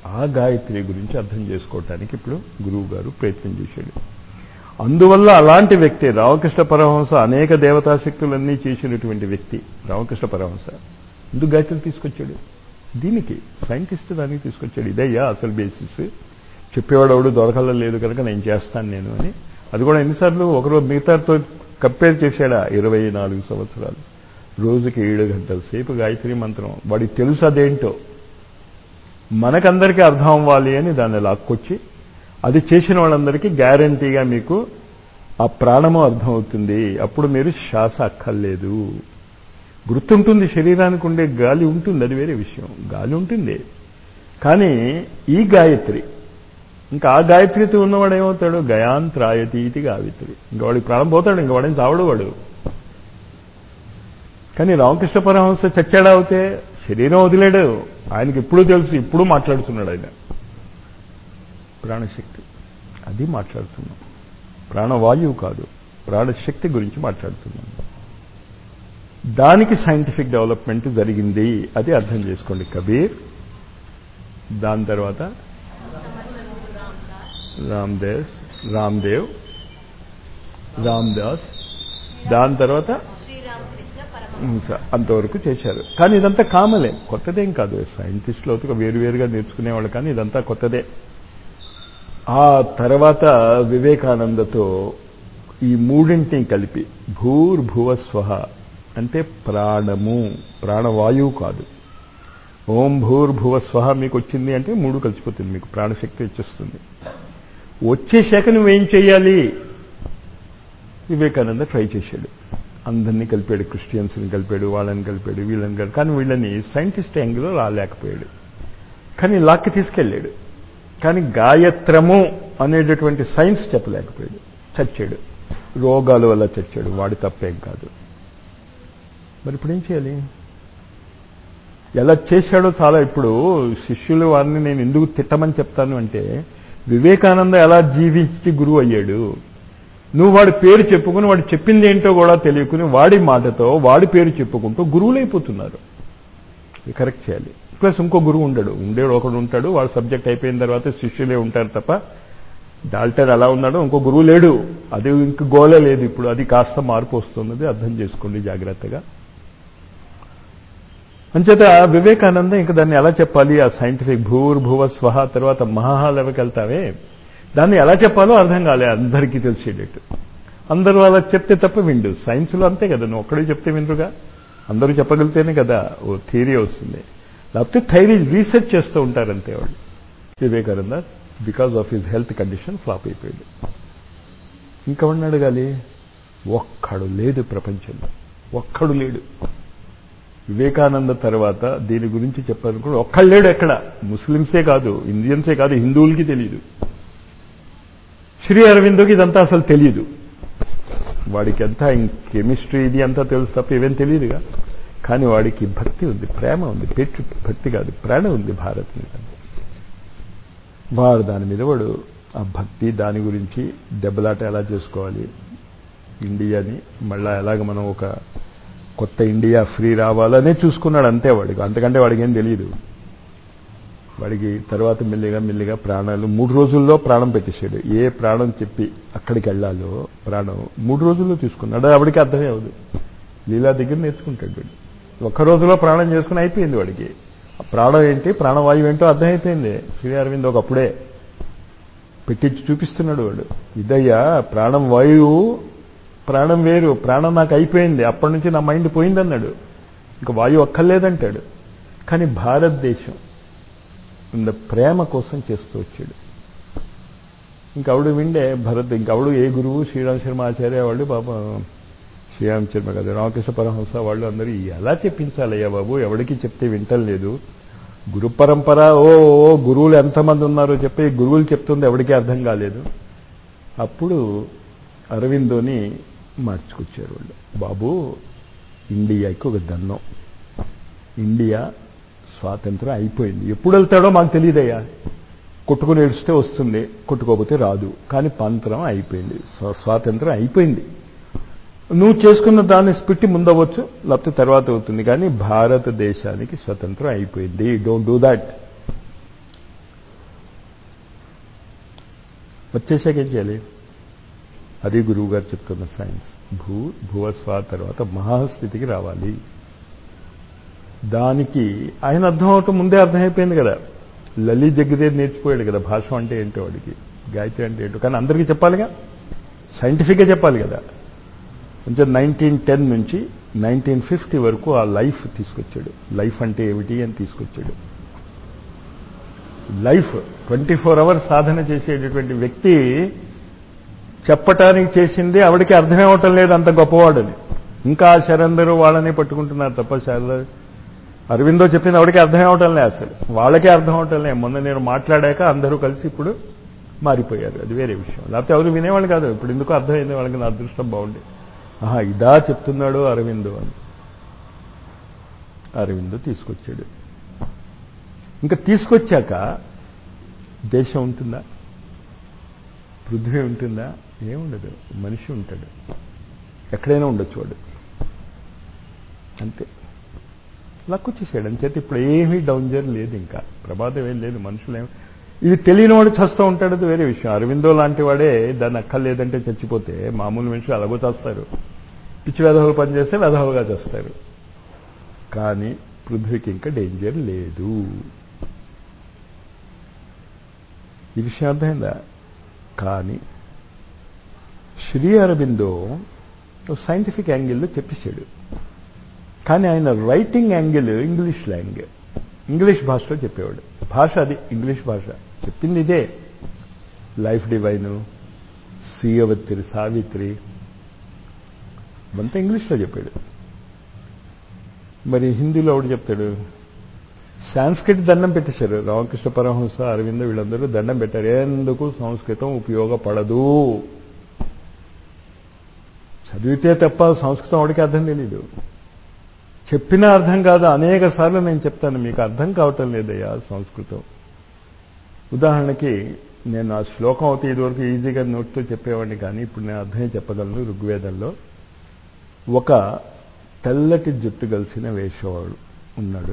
A: ఆ గాయత్రి గురించి అర్థం చేసుకోవటానికి ఇప్పుడు గురువు గారు ప్రయత్నం చేశాడు అందువల్ల అలాంటి వ్యక్తి రామకృష్ణ పరమహంస అనేక దేవతా శక్తులన్నీ చేసినటువంటి వ్యక్తి రామకృష్ణ పరమహంస ఎందుకు గాయత్రి తీసుకొచ్చాడు దీనికి సైంటిస్ట్ దానికి తీసుకొచ్చాడు ఇదయ్యా అసలు బేసిస్ చెప్పేవాడు ఎవడు దొరకల లేదు కనుక నేను చేస్తాను నేను అని అది కూడా ఎన్నిసార్లు ఒకరోజు మిగతాతో కంపేర్ చేశాడా ఇరవై నాలుగు సంవత్సరాలు రోజుకి ఏడు గంటల సేపు గాయత్రి మంత్రం వాడికి తెలుసు అదేంటో మనకందరికీ అర్థం అవ్వాలి అని దాన్ని లాక్కొచ్చి అది చేసిన వాళ్ళందరికీ గ్యారంటీగా మీకు ఆ ప్రాణము అర్థమవుతుంది అప్పుడు మీరు శ్వాస అక్కర్లేదు గుర్తుంటుంది శరీరానికి ఉండే గాలి ఉంటుంది అది వేరే విషయం గాలి ఉంటుంది కానీ ఈ గాయత్రి ఇంకా ఆ గాయత్రితో ఉన్నవాడు ఏమవుతాడు గయాంత్రాయతి ఇది గాయత్రి ఇంకా వాడికి ప్రాణం పోతాడు ఇంకా వాడిని చావడు వాడు కానీ రామకృష్ణ పరమహంస చచ్చాడా అవుతే శరీరం వదిలేడు ఆయనకి ఎప్పుడూ తెలుసు ఇప్పుడు మాట్లాడుతున్నాడు ఆయన ప్రాణశక్తి అది మాట్లాడుతున్నాం ప్రాణవాయువు కాదు ప్రాణశక్తి గురించి మాట్లాడుతున్నాం దానికి సైంటిఫిక్ డెవలప్మెంట్ జరిగింది అది అర్థం చేసుకోండి కబీర్ దాని తర్వాత రామ్దేవ్ రామ్దేవ్ రామ్దాస్ దాని తర్వాత అంతవరకు చేశారు కానీ ఇదంతా కామలే కొత్తదేం కాదు సైంటిస్టులు అవుతుగా వేరువేరుగా నేర్చుకునేవాళ్ళు కానీ ఇదంతా కొత్తదే ఆ తర్వాత వివేకానందతో ఈ మూడింటిని కలిపి భూర్భువ స్వహ అంటే ప్రాణము ప్రాణవాయువు కాదు ఓం భూర్భువ స్వహ మీకు వచ్చింది అంటే మూడు కలిసిపోతుంది మీకు ప్రాణశక్తి వచ్చేస్తుంది వచ్చేశాక నువ్వేం చేయాలి వివేకానంద ట్రై చేశాడు అందరినీ కలిపాడు క్రిస్టియన్స్ని కలిపాడు వాళ్ళని కలిపాడు వీళ్ళని కలిపాడు కానీ వీళ్ళని సైంటిస్ట్ యాంగిల్లో రాలేకపోయాడు కానీ లాక్కి తీసుకెళ్ళాడు కానీ గాయత్రము అనేటటువంటి సైన్స్ చెప్పలేకపోయాడు చచ్చాడు రోగాల వల్ల చచ్చాడు వాడి తప్పేం కాదు మరి ఇప్పుడు ఏం చేయాలి ఎలా చేశాడో చాలా ఇప్పుడు శిష్యులు వారిని నేను ఎందుకు తిట్టమని చెప్తాను అంటే వివేకానంద ఎలా జీవించి గురువు అయ్యాడు నువ్వు వాడి పేరు చెప్పుకుని వాడు చెప్పింది ఏంటో కూడా తెలియకుని వాడి మాటతో వాడి పేరు చెప్పుకుంటూ గురువులైపోతున్నారు కరెక్ట్ చేయాలి ప్లస్ ఇంకో గురువు ఉండడు ఉండేడు ఒకడు ఉంటాడు వాడు సబ్జెక్ట్ అయిపోయిన తర్వాత శిష్యులే ఉంటారు తప్ప డాల్టర్ ఎలా ఉన్నాడో ఇంకో గురువు లేడు అది ఇంక గోలే లేదు ఇప్పుడు అది కాస్త మార్పు వస్తున్నది అర్థం చేసుకోండి జాగ్రత్తగా అంచేత వివేకానంద ఇంకా దాన్ని ఎలా చెప్పాలి ఆ సైంటిఫిక్ భూర్భువ స్వహ తర్వాత మహా లెవెల్కి వెళ్తావే దాన్ని ఎలా చెప్పాలో అర్థం కాలే అందరికీ తెలిసేటట్టు అందరూ అలా చెప్తే తప్ప విండు సైన్స్లో అంతే కదా నువ్వు ఒక్కడే చెప్తే వినరుగా అందరూ చెప్పగలిగితేనే కదా ఓ థియరీ వస్తుంది లేకపోతే థైరీ రీసెర్చ్ చేస్తూ ఉంటారు అంతే వాళ్ళు Vivekananda because of his health condition flop అయిపోయాడు ఇంకెవరిని అడగాలి ఒక్కడు లేదు ప్రపంచంలో ఒక్కడు లేడు వివేకానంద తర్వాత దీని గురించి చెప్పాను కూడా ఒక్కడు లేడు ఎక్కడ ముస్లిమ్సే కాదు ఇండియన్సే కాదు హిందువులకి తెలియదు శ్రీ అరవిందోకి ఇదంతా అసలు తెలియదు వాడికి అంతా కెమిస్ట్రీ ఇది అంతా తెలుసు తప్ప ఇవేం తెలియదుగా కానీ వాడికి భక్తి ఉంది ప్రేమ ఉంది పెట్టి భక్తి కాదు ప్రాణం ఉంది భారత్ మీద వాడు దాని మీద వాడు ఆ భక్తి దాని గురించి దెబ్బలాట ఎలా చేసుకోవాలి ఇండియాని మళ్ళా ఎలాగ మనం ఒక కొత్త ఇండియా ఫ్రీ రావాలనే చూసుకున్నాడు అంతే వాడికి అంతకంటే వాడికి ఏం తెలియదు వాడికి తర్వాత మెల్లిగా మెల్లిగా ప్రాణాలు మూడు రోజుల్లో ప్రాణం పెట్టేశాడు ఏ ప్రాణం చెప్పి అక్కడికి వెళ్ళాలో ప్రాణం మూడు రోజుల్లో తీసుకున్నాడు ఆవిడికి అర్థమే అవదు లీలా దగ్గర నేర్చుకుంటాడు వాడు ఒక్క రోజులో ప్రాణం చేసుకుని అయిపోయింది వాడికి ప్రాణం ఏంటి ప్రాణవాయువు ఏంటో అర్థమైపోయింది శ్రీ అరవింద్ ఒకప్పుడే పెట్టించి చూపిస్తున్నాడు వాడు ఇదయ్యా ప్రాణం వాయువు ప్రాణం వేరు ప్రాణం నాకు అయిపోయింది అప్పటి నుంచి నా మైండ్ పోయిందన్నాడు ఇంకా వాయువు అక్కర్లేదంటాడు కానీ భారతదేశం ఇంత ప్రేమ కోసం చేస్తూ వచ్చాడు ఇంకవుడు విండే భరత్ ఇంకవుడు ఏ గురువు శ్రీరామ్ శర్మ ఆచార్య వాళ్ళు పాపం శ్రీరామ్ శర్మ కదా రామకృష్ణ పరమహంస వాళ్ళు అందరూ ఎలా చెప్పించాలయ్యా బాబు ఎవరికి చెప్తే వింటలేదు గురు పరంపర ఓ ఓ గురువులు ఎంతమంది ఉన్నారో చెప్పి గురువులు చెప్తుంది ఎవరికీ అర్థం కాలేదు అప్పుడు అరవిందోని మార్చుకొచ్చారు వాళ్ళు బాబు ఇండియాకి ఒక దండం ఇండియా స్వాతంత్రం అయిపోయింది ఎప్పుడు వెళ్తాడో మాకు తెలియదయ్యా కొట్టుకుని ఏడిస్తే వస్తుంది కొట్టుకోకపోతే రాదు కానీ పంత్రం అయిపోయింది స్వాతంత్రం అయిపోయింది నువ్వు చేసుకున్న దాన్ని స్పిట్టి ముందవచ్చు లేకపోతే తర్వాత అవుతుంది కానీ భారతదేశానికి స్వతంత్రం అయిపోయింది డోంట్ డూ దాట్ వచ్చేసాక ఏం చేయాలి అది గురువు గారు చెప్తున్న సైన్స్ భూ భువస్వ తర్వాత మహాస్థితికి రావాలి దానికి ఆయన అర్థం అవటం ముందే అర్థమైపోయింది కదా లలి జగ్గిదే నేర్చుకోయాడు కదా భాష అంటే ఏంటో వాడికి గాయత్రి అంటే ఏంటో కానీ అందరికీ చెప్పాలిగా సైంటిఫిక్గా చెప్పాలి కదా అంటే నైన్టీన్ టెన్ నుంచి నైన్టీన్ ఫిఫ్టీ వరకు ఆ లైఫ్ తీసుకొచ్చాడు లైఫ్ అంటే ఏమిటి అని తీసుకొచ్చాడు లైఫ్ ట్వంటీ ఫోర్ అవర్స్ సాధన చేసేటటువంటి వ్యక్తి చెప్పటానికి చేసింది ఆవిడకి అర్థమే అవటం లేదు అంత గొప్పవాడని ఇంకా శరందరూ వాళ్ళని పట్టుకుంటున్నారు తప్ప శర అరవిందో చెప్పింది ఆవిడకి అర్థం అవటం లేదు అసలు వాళ్ళకే అర్థం అవటం లేదు మొన్న నేను మాట్లాడాక అందరూ కలిసి ఇప్పుడు మారిపోయారు అది వేరే విషయం లేకపోతే ఎవరు వినేవాళ్ళు కాదు ఇప్పుడు ఎందుకు అర్థమైంది వాళ్ళకి నా అదృష్టం బాగుండే ఆహా ఇదా చెప్తున్నాడు అరవిందో అని అరవిందో తీసుకొచ్చాడు ఇంకా తీసుకొచ్చాక దేశం ఉంటుందా పృథ్వీ ఉంటుందా ఏముండదు మనిషి ఉంటాడు ఎక్కడైనా ఉండొచ్చు వాడు అంతే లక్ వచ్చేసాడు అంచేత ఇప్పుడు ఏమీ డౌంజర్ లేదు ఇంకా ప్రమాదం ఏం లేదు మనుషులేం ఇది తెలియని వాడు చస్తూ ఉంటాడు అది వేరే విషయం అరవిందో లాంటి వాడే దాన్ని అక్కర్లేదంటే చచ్చిపోతే మామూలు మనుషులు అలాగో చేస్తారు పిచ్చి వెధవలు పనిచేస్తే వెధవలుగా చేస్తారు కానీ పృథ్వీకి ఇంకా డేంజర్ లేదు ఈ విషయం అర్థమైందా కానీ శ్రీ అరబిందో సైంటిఫిక్ యాంగిల్లో చెప్పేశాడు కానీ ఆయన writing angle English language English భాషలో చెప్పేవాడు భాష అది ఇంగ్లీష్ భాష చెప్పింది ఇదే లైఫ్ డివైను సీయవత్రి సావిత్రి ఇవంతా ఇంగ్లీష్లో చెప్పాడు మరి హిందీలో ఒకటి చెప్తాడు సాంస్క్రిట్ దండం పెట్టేశారు రామకృష్ణ పరమహంస అరవింద వీళ్ళందరూ దండం పెట్టారు ఎందుకు సంస్కృతం ఉపయోగపడదు చదివితే తప్ప సంస్కృతం వాడికి అర్థం తెలీదు చెప్పినా అర్థం కాదు అనేక సార్లు నేను చెప్తాను మీకు అర్థం కావటం లేదయ్యా సంస్కృతం ఉదాహరణకి నేను ఆ శ్లోకం అవుతే ఇదివరకు ఈజీగా నోట్తో చెప్పేవాడిని కానీ ఇప్పుడు నేను అర్థమే చెప్పగలను ఋగ్వేదంలో ఒక తెల్లటి జుట్టు కలిసిన వేషవాడు ఉన్నాడు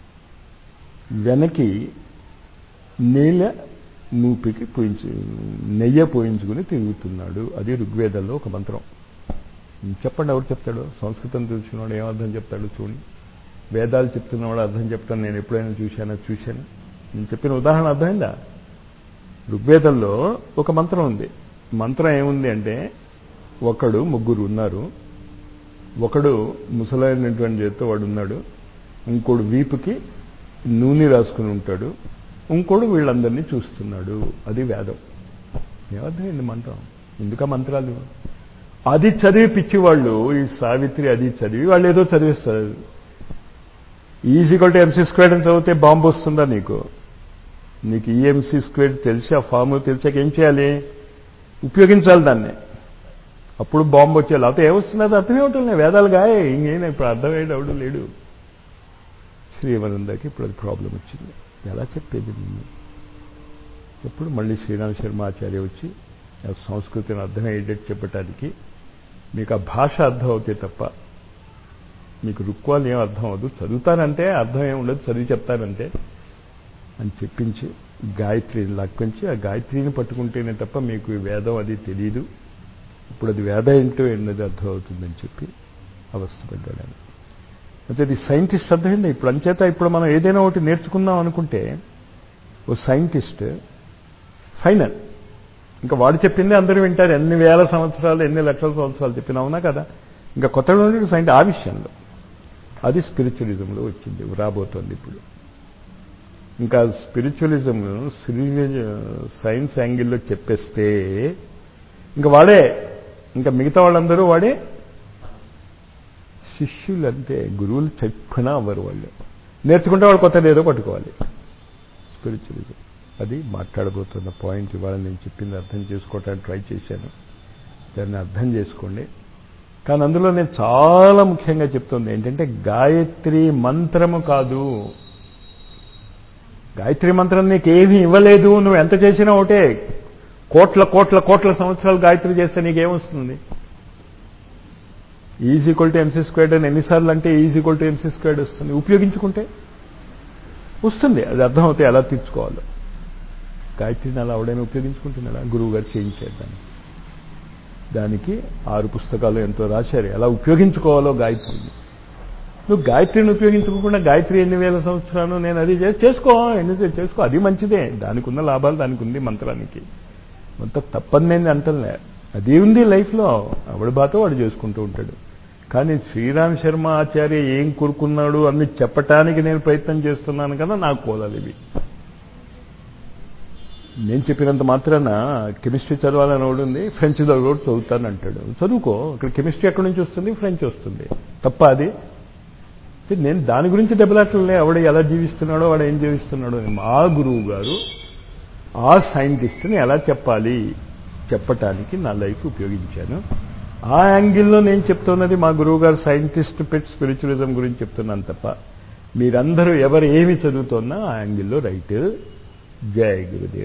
A: వెనక్కి నీళ్ళ నూపికి పోయించు నెయ్య పోయించుకుని తిరుగుతున్నాడు అది ఋగ్వేదంలో ఒక మంత్రం చెప్పండి ఎవరు చెప్తాడు సంస్కృతం తెలిసినవాడు ఏమర్థం చెప్తాడు చూడండి వేదాలు చెప్తున్నవాడు అర్థం చెప్తాను నేను ఎప్పుడైనా చూశానో చూశాను నేను చెప్పిన ఉదాహరణ అర్థమైందా ఋగ్వేదంలో ఒక మంత్రం ఉంది మంత్రం ఏముంది అంటే ఒకడు ముగ్గురు ఉన్నారు ఒకడు ముసలైనటువంటి చేతితో వాడు ఉన్నాడు ఇంకోడు వీపుకి నూనె రాసుకుని ఉంటాడు ఇంకోడు వీళ్ళందరినీ చూస్తున్నాడు అది వేదం ఏమర్థమైంది మంత్రం ఎందుక మంత్రాలు అది చదివి పిచ్చివాళ్ళు ఈ సావిత్రి అది చదివి వాళ్ళు ఏదో చదివిస్తారు ఈజీక్వల్ టు ఎంసీ స్క్వేర్ అని చదివితే బాంబు వస్తుందా నీకు నీకు ఈఎంసీ స్క్వేర్ తెలిసి ఆ ఫార్ములా తెలిసాక ఏం చేయాలి ఉపయోగించాలి దాన్ని అప్పుడు బాంబు వచ్చే లేకపోతే ఏమొస్తున్నది అర్థమే ఉంటుంది వేదాలు గాయ ఇంకేనా ఇప్పుడు అర్థమయ్యేటప్పుడు లేడు శ్రీవనందకి ఇప్పుడు అది ప్రాబ్లం వచ్చింది ఎలా చెప్పేది నిన్ను ఎప్పుడు మళ్ళీ శ్రీరామ్ శర్మ ఆచార్య వచ్చి సంస్కృతిని అర్థమయ్యేటట్టు చెప్పటానికి మీకు ఆ భాష అర్థం అవుతే తప్ప మీకు రుక్వాలు ఏం అర్థం అవ్వదు చదువుతానంటే అర్థం ఏం ఉండదు చదివి చెప్తారంటే అని చెప్పించి గాయత్రిని లక్కించి ఆ గాయత్రిని పట్టుకుంటేనే తప్ప మీకు వేదం అది తెలియదు ఇప్పుడు అది వేద ఏంటో ఎన్నది అర్థం అవుతుందని చెప్పి అవస్థపడ్డాడు ఆయన అయితే ఇది సైంటిస్ట్ అర్థమైంది ఇప్పుడు అంచేత ఇప్పుడు మనం ఏదైనా ఒకటి నేర్చుకుందాం అనుకుంటే ఓ సైంటిస్ట్ ఫైనల్ ఇంకా వాడు చెప్పింది అందరూ వింటారు ఎన్ని వేల సంవత్సరాలు ఎన్ని లక్షల సంవత్సరాలు చెప్పినా అవునా కదా ఇంకా కొత్తగా ఉండే సైంటి ఆ విషయంలో అది స్పిరిచువలిజంలో వచ్చింది రాబోతోంది ఇప్పుడు ఇంకా స్పిరిచువలిజం సైన్స్ యాంగిల్లో చెప్పేస్తే ఇంకా వాడే ఇంకా మిగతా వాళ్ళందరూ వాడే శిష్యులు అంతే గురువులు చెప్పినా అవ్వరు వాళ్ళు నేర్చుకుంటే వాళ్ళు కొత్తది ఏదో పట్టుకోవాలి స్పిరిచువలిజం అది మాట్లాడబోతున్న పాయింట్ ఇవాళ నేను చెప్పింది అర్థం చేసుకోవటానికి ట్రై చేశాను దాన్ని అర్థం చేసుకోండి కానీ అందులో నేను చాలా ముఖ్యంగా చెప్తుంది ఏంటంటే గాయత్రి మంత్రము కాదు గాయత్రి మంత్రం నీకు ఏమీ ఇవ్వలేదు నువ్వు ఎంత చేసినా ఒకటే కోట్ల కోట్ల కోట్ల సంవత్సరాలు గాయత్రి చేస్తే నీకేమొస్తుంది is equal to MC squared అని ఎన్నిసార్లు అంటే is equal to MC squared వస్తుంది ఉపయోగించుకుంటే వస్తుంది అది అర్థమవుతాయి ఎలా తీర్చుకోవాలో గాయత్రిని అలా ఎవడైనా ఉపయోగించుకుంటున్నాడా గురువు గారు చేయించారు దాన్ని దానికి ఆరు పుస్తకాలు ఎంతో రాశారు ఎలా ఉపయోగించుకోవాలో గాయత్రిని నువ్వు గాయత్రిని ఉపయోగించుకోకుండా గాయత్రి ఎన్ని వేల సంవత్సరాలు నేను అది చేసి చేసుకో ఎన్నిసేపు చేసుకో అది మంచిదే దానికి ఉన్న లాభాలు దానికి ఉంది మంత్రానికి అంత తప్పని నేను అంటలే అది ఉంది లైఫ్లో ఆవిడ బాత వాడు చేసుకుంటూ ఉంటాడు కానీ శ్రీరామ్ శర్మ ఆచార్య ఏం కోరుకున్నాడు అని చెప్పటానికి నేను ప్రయత్నం చేస్తున్నాను కదా నాకు కోలాలి ఇవి నేను చెప్పినంత మాత్రాన కెమిస్ట్రీ చదవాలని ఒకటి ఉంది ఫ్రెంచ్ చదువు చదువుతాను అంటాడు చదువుకో ఇక్కడ కెమిస్ట్రీ ఎక్కడి నుంచి వస్తుంది ఫ్రెంచ్ వస్తుంది తప్ప అది నేను దాని గురించి దెబ్బలాట్లే ఎవడు ఎలా జీవిస్తున్నాడో వాడు ఏం జీవిస్తున్నాడో మా గురువు గారు ఆ సైంటిస్ట్ని ఎలా చెప్పాలి చెప్పటానికి నా లైఫ్ ఉపయోగించాను ఆ యాంగిల్లో నేను చెప్తున్నది మా గురువు గారు సైంటిస్ట్ పెట్ స్పిరిచువలిజం గురించి చెప్తున్నాను తప్ప మీరందరూ ఎవరు ఏమి చదువుతున్నా ఆ యాంగిల్లో రైట్ జయ గురుదేవ్